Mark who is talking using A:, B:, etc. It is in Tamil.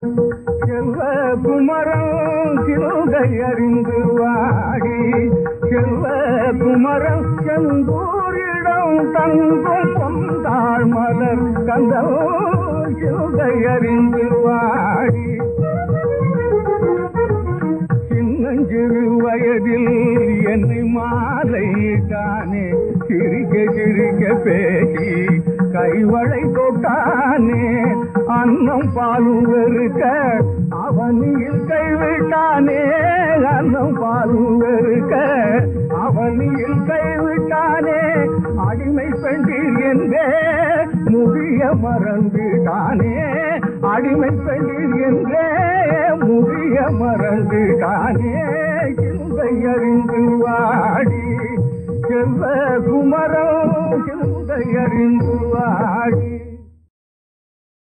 A: செல்வ குமரன் சிலுகை அறிந்து வாடி செல்வ குமரன் செந்தூரிடம் தங்கும் பொந்தாள் மலர் கந்தோ சிலுகை அறிந்து வாடி சின்னஞ்சிறு வயதில் என்னை மாலையிட்டானே சிரிக்க சிரிக்க பேசி கைவளை தொட்டானே அன்னம் பாலும் வெறுக்க அவனியில் கைவிட்டானே அன்னம் பாலும் வெறுக்க அவனியில் கைவிட்டானே அடிமை பெண்டில் என்றே முடிய மறந்துட்டானே அடிமை பெண்டில் என்றே முடிய மறந்துட்டானே சிந்தை அறிந்து வாடி செல்வ குமரம் சிந்தை அறிந்து வாடி